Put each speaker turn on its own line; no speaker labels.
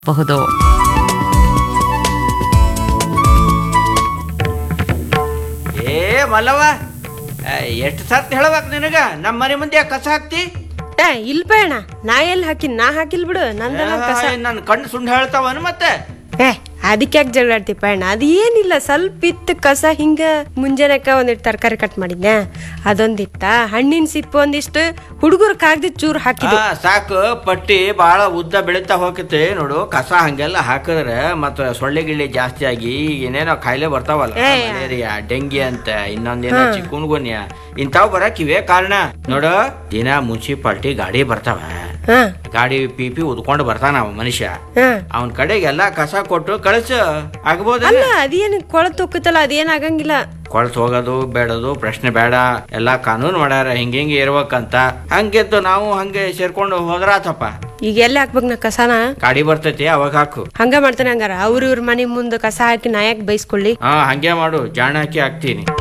ಬಹುದು
ಏ ಮಲ್ಲವ್ವ ಎಷ್ಟು ಸರ್ತಿ ಹೇಳ್ಬೇಕು ನಿನಗ ನಮ್ಮ ಮನೆ ಮುಂದೆ ಕಸ ಹಾಕ್ತಿ
ಏ ಇಲ್ ಬೇಡ ನಾ ಎಲ್ಲಿ ಹಾಕಿನ್ ನಾ ಹಾಕಿಲ್ ಬಿಡು ನಂದೆಲ್ಲ ಕಸ
ನನ್ನ ಕಣ್ಣು ಸುಂಡ್ ಹೇಳ್ತಾವನು ಮತ್ತೆ
ಏ ಅದಕ್ಕೆ ಯಾಕೆ ಜಗಳಾಡ್ತಿ ಪಯಣ ಅದು ಏನಿಲ್ಲ ಸ್ವಲ್ಪ ಇತ್ತು ಕಸ ಹಿಂಗ ಮುಂಜಾನೆಕ ಒಂದಿಟ್ಟು ತರಕಾರಿ ಕಟ್ ಮಾಡಿದ್ನೆ ಅದೊಂದಿತ್ತ ಹಣ್ಣಿನ ಸಿಪ್ಪು ಒಂದಿಷ್ಟು ಹುಡುಗರು ಕಾಗ್ದಿ ಚೂರು ಹಾಕಿದ್ದು
ಆ, ಸಾಕು ಪಟ್ಟಿ ಬಹಳ ಉದ್ದ ಬೆಳೀತಾ ಹೋಗತ್ತೆ ನೋಡು ಕಸ ಹಂಗೆಲ್ಲ ಹಾಕಿದ್ರೆ ಮತ್ತ ಸೊಳ್ಳೆ ಗಿಳ್ಳೆ ಜಾಸ್ತಿ ಆಗಿ ಏನೇನೋ ಕಾಯಿಲೆ ಬರ್ತಾವಲ್ಲ
ಏ.
ಮಲೇರಿಯಾ ಡೆಂಗಿ ಅಂತ ಇನ್ನೊಂದೇನೋ ಚಿಕ್ಕುನ್ಗುನ್ಯ ಇಂಥವ್ ಬರಕ್ ಇವೇ ಕಾರಣ ನೋಡು ದಿನ ಮುನ್ಸಿಪಾಲ್ಟಿ ಗಾಡಿ ಬರ್ತಾವ
ಹಾ
ಗಾಡಿ ಪಿ ಪಿ ಉದ್ಕೊಂಡು ಬರ್ತಾನ ಅವ ಮನುಷ್ಯ
ಹಾ
ಅವನ್ ಕಡೆಗೆ ಎಲ್ಲಾ ಕಸ ಕೊಟ್ಟು ಕಳಿಸು ಆಗ್ಬೋದ
ಅಲ್ಲ ಅದೇನು ಕೊಳತ್ ಹೋಗುತ್ತಲ್ಲ ಅದೇನ್ ಆಗಂಗಿಲ್ಲ
ಕೊಳ್ತು ಹೋಗೋದು ಬೇಡದು ಪ್ರಶ್ನೆ ಬೇಡ ಎಲ್ಲಾ ಕಾನೂನು ಮಾಡ್ಯಾರ ಹಿಂಗ ಹಿಂಗೆ ಇರ್ಬೇಕಂತ ಹಂಗೆದ್ದು ನಾವು ಹಂಗೆ ಸೇರ್ಕೊಂಡು ಹೋದ್ರಾತಪ್ಪ
ಈಗ ಎಲ್ಲಿ ಹಾಕ್ಬೇಕು ನಾ ಕಸನ
ಗಾಡಿ ಬರ್ತೈತಿ ಅವಾಗ ಹಾಕು
ಹಂಗ ಮಾಡ್ತಾನೆ ಹಂಗಾರ ಅವ್ರ ಇವ್ರ ಮನೆ ಮುಂದೆ ಕಸ ಹಾಕಿ ನಾ ಯಾಕೆ ಬೈಸ್ಕೊಳ್ಳಿ
ಹಾ ಹಂಗೆ ಮಾಡು ಜಾಣ ಹಾಕಿ ಹಾಕ್ತೀನಿ